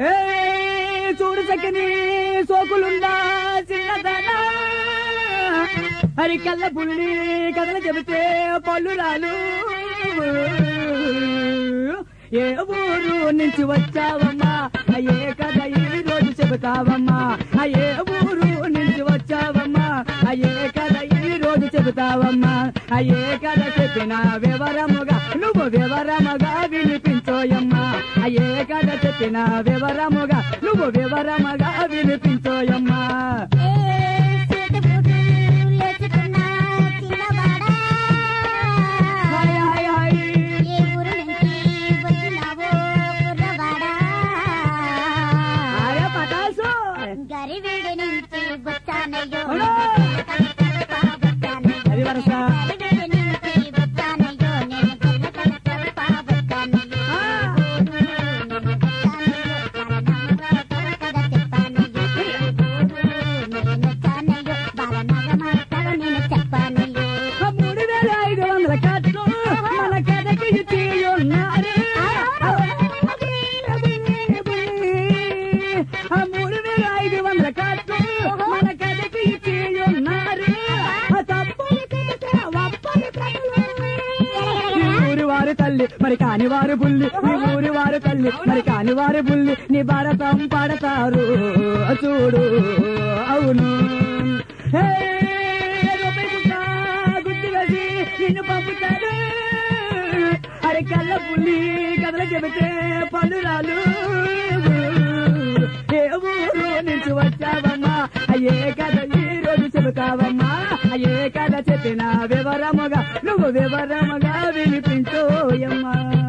ఏ చూడు చక్కని సోకులుందా చిన్నదనా అరికల్ల పుల్లి కథలు చెబితే పళ్ళు రాలు ఏ ఊరు నుంచి వచ్చావమ్మా అయ్యే కథ ఈ రోజు చెబుతావమ్మా అయ్యే ఊరు నుంచి వచ్చావమ్మా అయ్యే కథ ఈ రోజు చెబుతావమ్మా అయ్యే కథ చెప్పిన వివరముగా నువ్వు వివరముగా వినిపించోయమ్మా అయ్యే కథ చెప్పిన వివరముగా నువ్వు వివరముగా వినిపించోయమ్మా ఏ చేతుబుడు లేచుకున్న చిన్నవాడా హాయ్ హాయ్ హాయ్ ఏ ఊరు నుంచి వచ్చినావో కుర్రవాడా అరే పటాసు గరివీడి నుంచి వచ్చానయ్యో అవునా? అది వరస. గరివీడి నుంచి వచ్చానయ్యో నేను గొల్ల కలకప్ప వచ్చానయ్యో ఆ. చెప్పానయ్యో ఆ మూడు వేల ఐదు వందల కట్లు మన కథకి ఇచ్చి ఉన్నారు ఆ మూడు వేల ఐదు వందల కట్లు మన కథకి ఇచ్చి ఉన్నారు ఆ తప్పులు చెబితే ఒప్పని ప్రజలు. ఈ ఊరి వారు తల్లి మరి కాని వారు బుల్లి ఈ ఊరి వారు తల్లి మరి కాని వారు బుల్లి నీ భారతం పాడతారు చూడు అవును హే, రూపాయి కుక్క గుర్తు వేసి నిన్ను పంపుతాడు అరే కళ్ళ పుల్లి కథలు చెబితే పనురాలు ఏ ఊరు నుంచి వచ్చావమ్మా అయ్యే కథ ఈ రోజు చెబుతావమ్మా అయ్యే కథ చెప్పిన వివరముగా నువ్వు వివరముగా వినిపించోయమ్మా